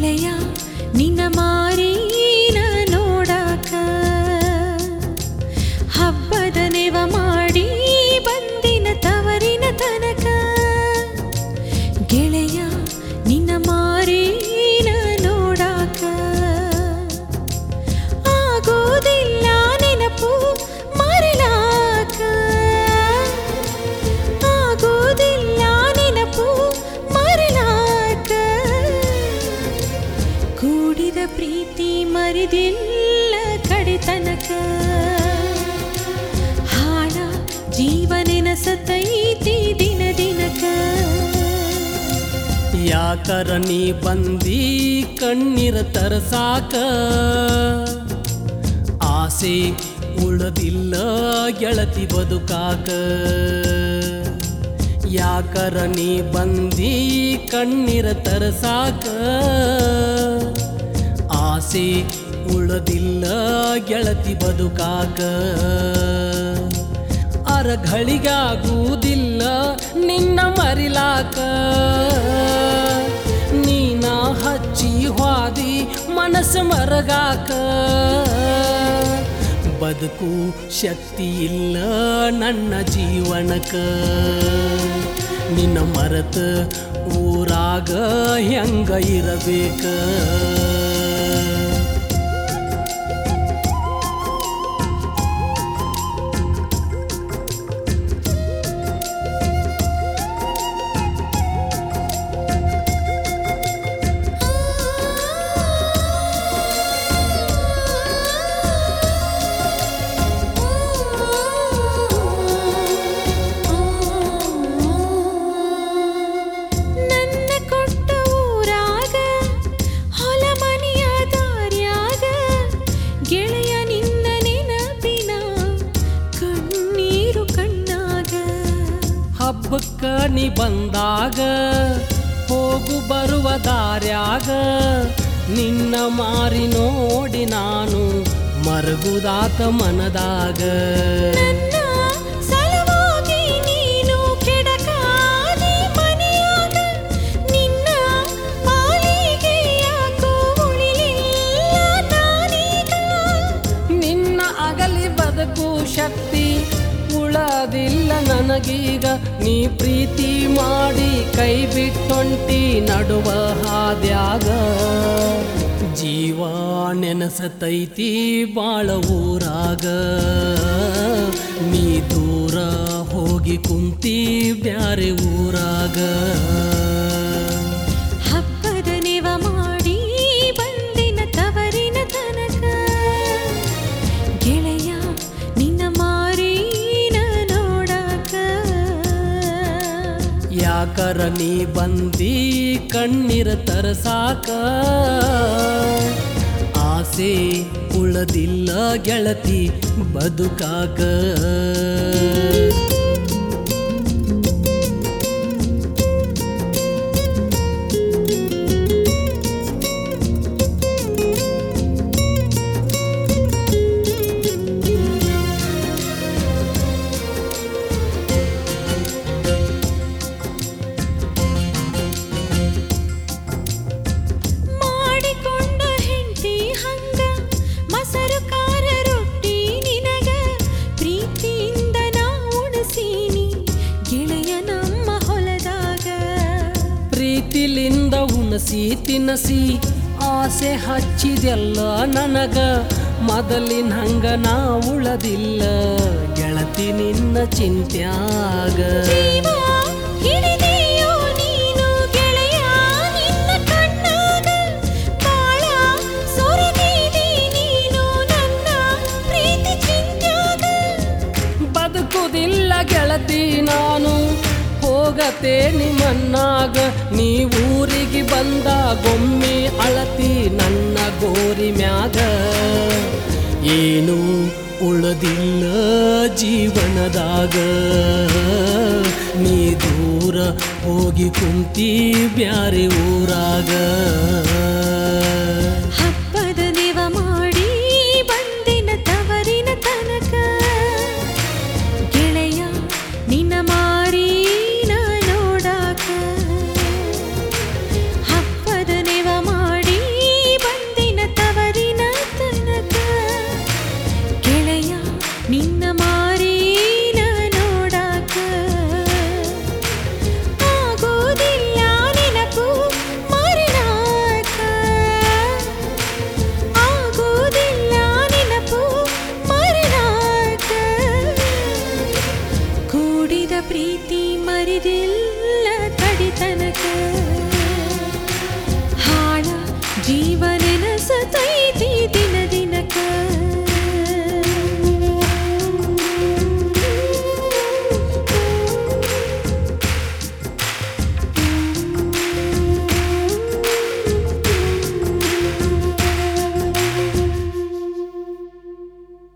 ಗೆಳೆಯ ನಿನ್ನ ಮಾರೀನ ನೋಡಾಕ ಹಬ್ಬದ ನೆವ ಮಾಡಿ ಬಂದಿನ ತವರಿನ ತನಕ ಗೆಳೆಯ ನಿನ್ನ ಮಾರೀನ ನೋಡಾಕ ಆಗೋದಿಲ್ಲ ನೆನಪು ಮರೆಲಾಕ ಆಗೋದಿಲ್ಲ ನೆನಪು ಮರೆಲಾಕ ಕೂಡಿದ ಪ್ರೀತಿ ಮರಿದಿಲ್ಲ ಕಡೆತನಕ ಹಾಳ ಜೀವನೆನಸತೈತಿ ದಿನ ದಿನಕ ಯಾಕರ ನೀ ಬಂದಿ ಕಣ್ಣೀರ ತರಸಾಕ ಆಸೆ ಉಳದಿಲ್ಲ ಗೆಳತಿ ಬದುಕಾಕ ಯಾಕರ ನೀ ಬಂದಿ ಕಣ್ಣೀರ ತರಸಾಕ ಆಸೆ ಉಳದಿಲ್ಲ ಗೆಳತಿ ಬದುಕಾಕ ಅರಘಳಿಗಾಗುವುದಿಲ್ಲ ನಿನ್ನ ಮರಿಲಾಕ ನೀನ ಹಚ್ಚಿ ಹಾದಿ ಮನಸ್ಸು ಮರಗಾಕ ಬದುಕು ಶಕ್ತಿ ಇಲ್ಲ ನನ್ನ ಜೀವನಕ ನಿನ್ನ ಮರತ ಊರಾಗ ಹೆಂಗ ಇರಬೇಕ ನನ್ನ ಕೊಟ್ಟ ಊರಾಗ ಹೊಲ ಮನೆಯ ದಾರ್ಯಾಗ ಗೆಳೆಯ ನಿನ್ನ ನೆನಪಿನ ಕಣ್ಣೀರು ಕಣ್ಣಾಗ ಹಬ್ಬಕ್ಕ ನೀ ಬಂದಾಗ ಹೋಗು ಬರುವ ದಾರ್ಯಾಗ ನಿನ್ನ ಮಾರಿ ನೋಡಿ ನಾನು ಮರಗುದಾತ ಮನದಾಗ ನನ್ನ ಸಲುವಾಗಿ ನೀನು ಕೆಡಕಾದಿ ಮನೆಯಾಗ ನಿನ್ನ ಪಾಲಿಗೆ ಯಾಕೋ ಉಳಿಲಿಲ್ಲ ನಾನೀಗ ನಿನ್ನ ಅಗಲಿ ಬದುಕು ಶಕ್ತಿ ಉಳದಿಲ್ಲ ನನಗೀಗ ನೀ ಪ್ರೀತಿ ಮಾಡಿ ಕೈ ಬಿಟ್ಟೊಂಟಿ ನಡುವ ಹಾದ್ಯಾಗ ಜೀವ ನೆನಸತೈತಿ ಬಾಳ ಊರಾಗ ನೀ ದೂರ ಹೋಗಿ ಕುಂತಿ ಬ್ಯಾರೆ ಊರಾಗ ಹಬ್ಬದ ನೆವ ಮಾಡಿ ಬಂದಿನ ತವರಿನ ತನಕ ಗೆಳೆಯ ನಿನ್ನ ಮಾರೀನ ನೋಡಾಕ ಯಾಕರ ನೀ ಬಂದಿ ಕಣ್ಣೀರ ತರಸಾಕ ಆಸೆ ಉಳದಿಲ್ಲ ಗೆಳತಿ ಬದುಕಾಕ ಮಾಡಿಕೊಂಡ ಹೆಂಡತಿ ಹಂಗ ಮಸರು ಖಾರ ರೊಟ್ಟಿ ನಿನಗ ಪ್ರೀತಿಯಿಂದ ನಾ ಉಣಸೀನಿ ಗೆಳೆಯ ನಮ್ಮ ಹೊಲದಾಗ ಪ್ರೀತಿಲಿಂದ ಉಣಸಿ ತಿನ್ನಸಿ ಆಸೆ ಹಚ್ಚಿದೆಲ್ಲ ನನಗ ಮೊದಲಿನ ಹಂಗ ನಾ ಉಳದಿಲ್ಲ ಗೆಳತಿ ನಿನ್ನ ಚಿಂತ್ಯಾಗ ಜೀವ ಹಿಡಿದೆಯೋ ನೀನು ಗೆಳೆಯ ನಿನ್ನ ಕಣ್ಣಾಗ ಬಾಳ ಸೊರಗಿದಿ ನೀನು ನನ್ನ ಪ್ರೀತಿ ಚಿಂತ್ಯಾಗ ಬದುಕುದಿಲ್ಲ ಗೆಳತಿ ನಾನು ಹೋಗತೇನಿ ಮನ್ನಾಗ ನೀ ಊರಿಗೆ ಬಂದ ಗೊಮ್ಮೆ ಅಳತಿ ನನ್ನ ಗೋರಿ ಮ್ಯಾಗ ಏನು ಉಳದಿಲ್ಲ ಜೀವನದಾಗ ನೀ ದೂರ ಹೋಗಿ ಕುಂತಿ ಬ್ಯಾರೆ ಊರಾಗ